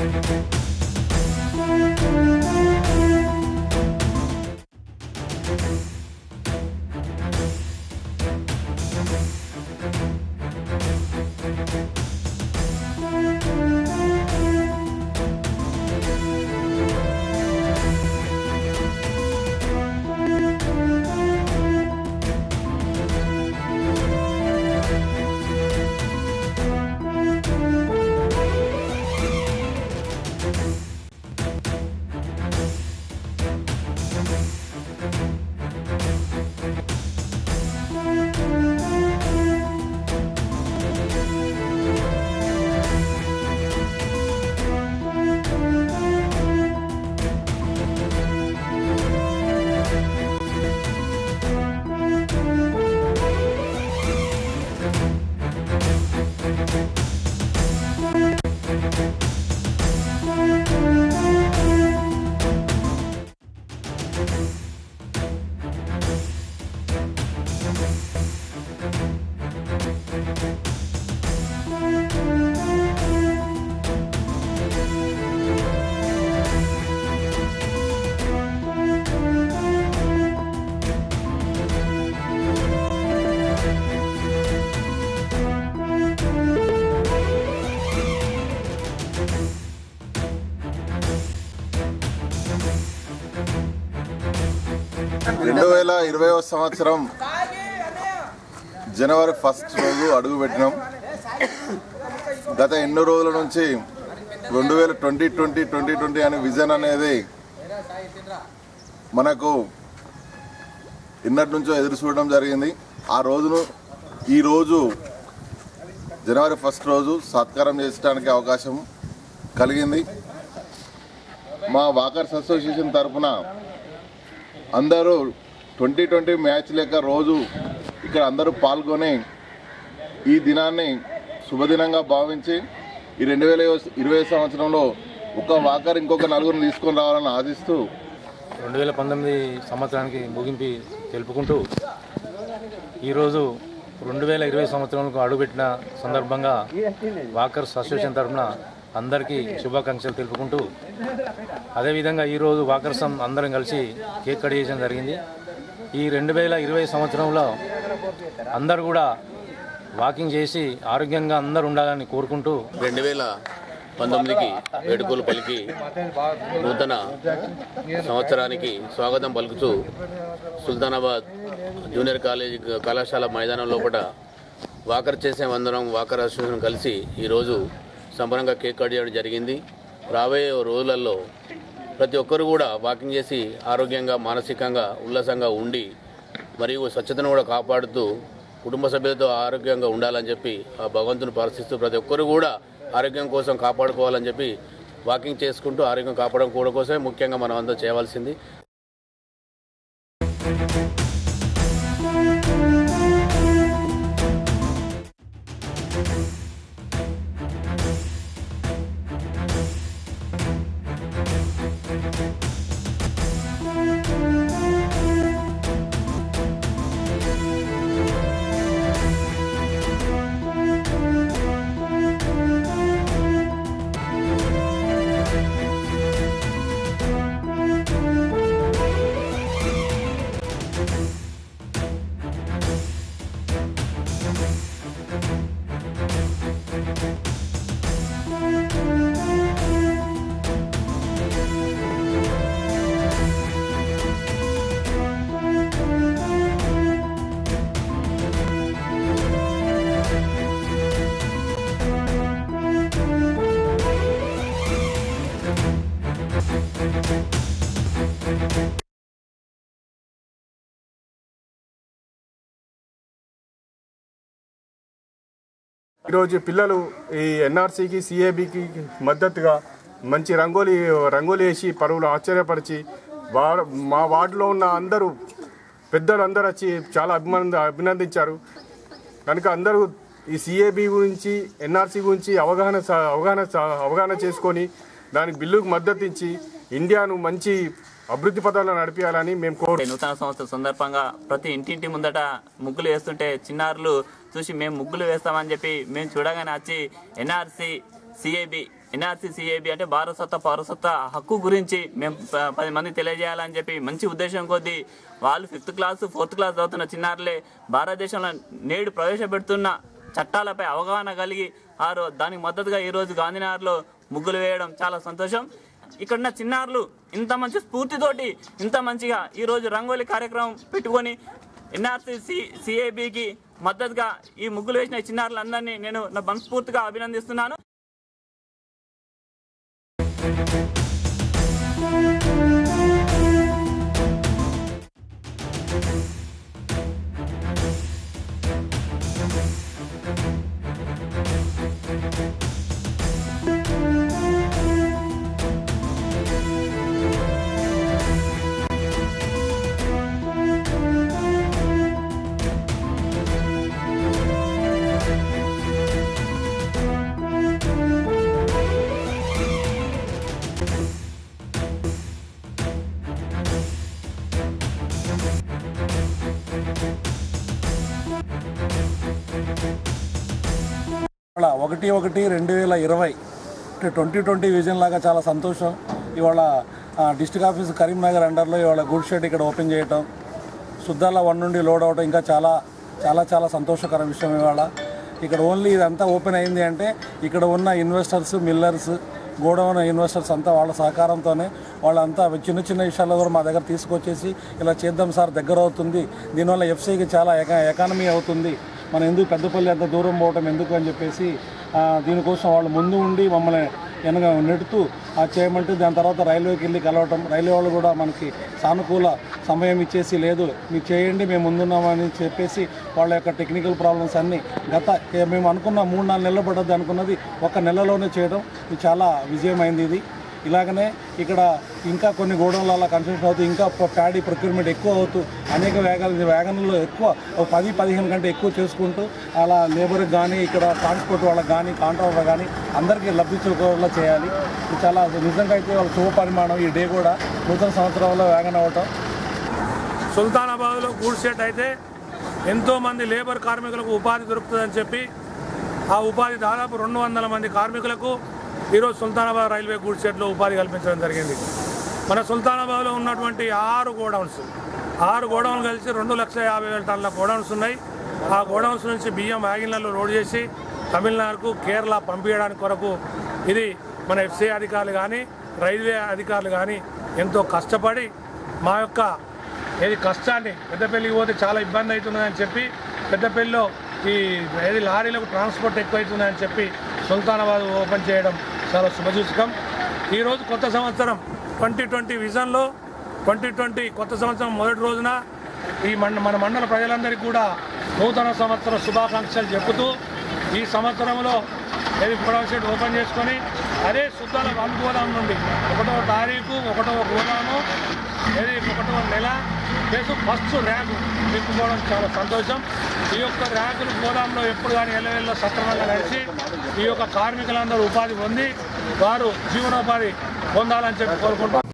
రెండు వేల ఇరవై సంవత్సరం జనవరి ఫస్ట్ రోజు అడుగు పెట్టినాం గత ఎన్నో రోజుల నుంచి రెండు వేల ట్వంటీ ట్వంటీ ట్వంటీ ట్వంటీ అనే విజన్ అనేది మనకు ఇన్నటి నుంచో ఎదురు చూడడం జరిగింది ఆ రోజును ఈ రోజు జనవరి ఫస్ట్ రోజు సత్కారం చేసడానికి అవకాశం కలిగింది మా వాకర్స్ అసోసియేషన్ తరఫున అందరూ ట్వంటీ ట్వంటీ మ్యాచ్ లెక్క రోజు ఇక్కడ అందరూ పాల్గొని ఈ దినాన్ని శుభదినంగా భావించి ఈ రెండు వేల ఇరవై సంవత్సరంలో ఒక వాకర్ ఇంకొక నలుగురిని తీసుకొని రావాలని ఆశిస్తూ రెండు వేల పంతొమ్మిది సంవత్సరానికి ముగింపు తెలుపుకుంటూ ఈరోజు రెండు వేల ఇరవై సంవత్సరంలో అడుగుపెట్టిన సందర్భంగా వాకర్స్ అసోసియేషన్ తరఫున అందరికీ శుభాకాంక్షలు తెలుపుకుంటూ అదేవిధంగా ఈరోజు వాకర్సం అందరం కలిసి కేక్ కట్ చేయడం జరిగింది ఈ రెండు వేల ఇరవై సంవత్సరంలో అందరూ కూడా వాకింగ్ చేసి ఆరోగ్యంగా అందరూ ఉండాలని కోరుకుంటూ రెండు వేల పంతొమ్మిదికి వేడుకలు పలికి నూతన సంవత్సరానికి స్వాగతం పలుకుతూ సుల్తానాబాద్ జూనియర్ కాలేజ్ కళాశాల మైదానం లోపల వాకర్ చేసే అందరం వాకర్ అసోసియేషన్ కలిసి ఈరోజు సంబరంగా కేక్ కట్ చేయడం జరిగింది రాబోయే రోజులలో ప్రతి ఒక్కరు కూడా వాకింగ్ చేసి ఆరోగ్యంగా మానసికంగా ఉల్లాసంగా ఉండి మరియు స్వచ్ఛతను కూడా కాపాడుతూ కుటుంబ సభ్యులతో ఆరోగ్యంగా ఉండాలని చెప్పి ఆ భగవంతుని ప్రార్థిస్తూ ప్రతి ఒక్కరు కూడా ఆరోగ్యం కోసం కాపాడుకోవాలని చెప్పి వాకింగ్ చేసుకుంటూ ఆరోగ్యం కాపాడుకోవడం కోసమే ముఖ్యంగా మనం అంతా చేయవలసింది ఈరోజు పిల్లలు ఈ ఎన్ఆర్సీకి సిఏబికి మద్దతుగా మంచి రంగోలి రంగోలి వేసి పరువులు ఆశ్చర్యపరిచి వా మా వార్డులో ఉన్న అందరూ పెద్దలు అందరూ వచ్చి చాలా అభిమాన అభినందించారు కనుక అందరూ ఈ సిఏబి గురించి ఎన్ఆర్సీ గురించి అవగాహన స- అవగాహన స- అవగాహన చేసుకొని దానికి బిల్లుకు మద్దతు ఇచ్చి ఇండియాను మంచి అభివృద్ధి పదాలను నడిపించాలని మేము కోరు నూతన సంవత్సరం సందర్భంగా ప్రతి ఇంటింటి ముందట ముగ్గులు వేస్తుంటే చిన్నారులు చూసి మేము ముగ్గులు వేస్తామని చెప్పి మేము చూడగానే వచ్చి ఎన్ఆర్సి సిఐబి ఎన్ఆర్సీ సిఐబి అంటే భారతసత్త పౌరసత్త హక్కు గురించి మేము ప- పది మంది తెలియజేయాలని చెప్పి మంచి ఉద్దేశం కొద్దీ వాళ్ళు ఫిఫ్త్ క్లాస్ ఫోర్త్ క్లాస్ చదువుతున్న చిన్నారులే భారతదేశంలో నేడు ప్రవేశపెడుతున్న చట్టాలపై అవగాహన కలిగి వారు దానికి మద్దతుగా ఈరోజు గాంధీనగర్లో ముగ్గులు వేయడం చాలా సంతోషం ఇక్కడున్న చిన్నారులు ఇంత మంచి స్ఫూర్తితోటి ఇంత మంచిగా ఈరోజు రంగోలి కార్యక్రమం పెట్టుకొని ఎన్ఆర్సీ సి సిఏబికి మద్దతుగా ఈ ముగ్గులు వేసిన ఈ చిన్నారులందరినీ నేను నా మనస్ఫూర్తిగా అభినందిస్తున్నాను ఇవాళ ఒకటి ఒకటి రెండు వేల ఇరవై అంటే ట్వంటీ ట్వంటీ విజన్ లాగా చాలా సంతోషం ఇవాళ ఆ, డిస్ట్రిక్ట్ ఆఫీస్ కరీంనగర్ అండర్లో ఇవాళ గుడ్ షెడ్ ఇక్కడ ఓపెన్ చేయటం శుద్ధాల వన్ నుండి లోడ్ అవటం ఇంకా చాలా చాలా చాలా సంతోషకర విషయం ఇవాళ ఇక్కడ ఓన్లీ ఇదంతా ఓపెన్ అయింది అంటే ఇక్కడ ఉన్న ఇన్వెస్టర్స్ మిల్లర్స్ గోడౌన్ ఇన్వెస్టర్స్ అంతా వాళ్ళ సహకారంతోనే వాళ్ళంతా చిన్న చిన్న విషయాల్లో కూడా మా దగ్గర తీసుకొచ్చేసి ఇలా చేద్దాం సార్ దగ్గర అవుతుంది దీనివల్ల ఎఫ్సీకి చాలా ఎకా ఎకానమీ అవుతుంది మనం ఎందుకు పెద్దపల్లి అంత దూరం పోవటం ఎందుకు అని చెప్పేసి ఆ, దీనికోసం వాళ్ళు ముందు ఉండి మమ్మల్ని వెనక నెడుతూ ఆ చేయమంటే దాని తర్వాత రైల్వేకి వెళ్ళి కలవటం రైల్వే వాళ్ళు కూడా మనకి సానుకూల సమయం ఇచ్చేసి లేదు మీరు చేయండి మేము ముందున్నామని చెప్పేసి వాళ్ళ యొక్క టెక్నికల్ ప్రాబ్లమ్స్ అన్నీ గత ఏ మేము అనుకున్న మూడు నాలుగు నెలలు పడ్డది అనుకున్నది ఒక నెలలోనే చేయడం ఇది చాలా విజయమైంది ఇది ఇలాగనే ఇక్కడ ఇంకా కొన్ని గోడౌన్లు అలా కన్స్ట్రక్షన్ అవుతూ ఇంకా ప- ప్యాడీ ప్రొక్యూర్మెంట్ ఎక్కువ అవుతూ అనేక వేగాలు వ్యాగన్లో ఎక్కువ ఒక పది పదిహేను కంటే ఎక్కువ చేసుకుంటూ అలా లేబర్కి కానీ ఇక్కడ ట్రాన్స్పోర్ట్ వాళ్ళకి కానీ కాంట్రాక్టర్ కానీ అందరికీ లబ్ధి చేకూరేలా చేయాలి ఇది చాలా నిజంగా అయితే వాళ్ళ శుభ పరిమాణం ఈ డే కూడా నూతన సంవత్సరంలో వేగన్ అవ్వటం సుల్తానాబాద్లో గూడ్ షెడ్ అయితే ఎంతోమంది లేబర్ కార్మికులకు ఉపాధి దొరుకుతుందని చెప్పి ఆ ఉపాధి దాదాపు రెండు వందల మంది కార్మికులకు ఈరోజు సుల్తానాబాద్ రైల్వే గూడ్ షెడ్లో ఉపాధి కల్పించడం జరిగింది మన సుల్తానాబాద్లో ఉన్నటువంటి ఆరు గోడౌన్స్ ఆరు గోడౌన్లు కలిసి రెండు లక్షల యాభై వేల టన్నుల గోడౌన్స్ ఉన్నాయి ఆ గోడౌన్స్ నుంచి బియ్యం వ్యాగిన్లలో లోడ్ చేసి తమిళనాడుకు కేరళ పంపించడానికి కొరకు ఇది మన ఎఫ్సీ అధికారులు కానీ రైల్వే అధికారులు కానీ ఎంతో కష్టపడి మా యొక్క ఏది కష్టాన్ని పెద్దపల్లికి పోతే చాలా ఇబ్బంది అవుతుందని చెప్పి పెద్దపల్లిలో ఈ ఏది లారీలకు ట్రాన్స్పోర్ట్ ఎక్కువ అవుతుందని చెప్పి సుల్తానాబాద్ ఓపెన్ చేయడం చాలా శుభసూచకం ఈరోజు కొత్త సంవత్సరం ట్వంటీ ట్వంటీ విజన్లో ట్వంటీ ట్వంటీ కొత్త సంవత్సరం మొదటి రోజున ఈ మండ మన మండల ప్రజలందరికీ కూడా నూతన సంవత్సర శుభాకాంక్షలు చెబుతూ ఈ సంవత్సరంలో ఏది గోడౌన్ షెడ్ ఓపెన్ చేసుకొని అదే శుద్ధాల వన్ గోదాం నుండి ఒకటో తారీఖు ఒకటో గోదాము ఏది ఒకటో నెల ప్లస్ ఫస్ట్ ర్యాంకు నింపుకోవడం చాలా సంతోషం ఈ యొక్క ర్యాంకులు గోదాంలో ఎప్పుడు కానీ ఎల్లవెల్ల సక్రమంగా నడిచి ఈ యొక్క కార్మికులందరూ ఉపాధి పొంది వారు జీవనోపాధి పొందాలని చెప్పి కోరుకుంటాం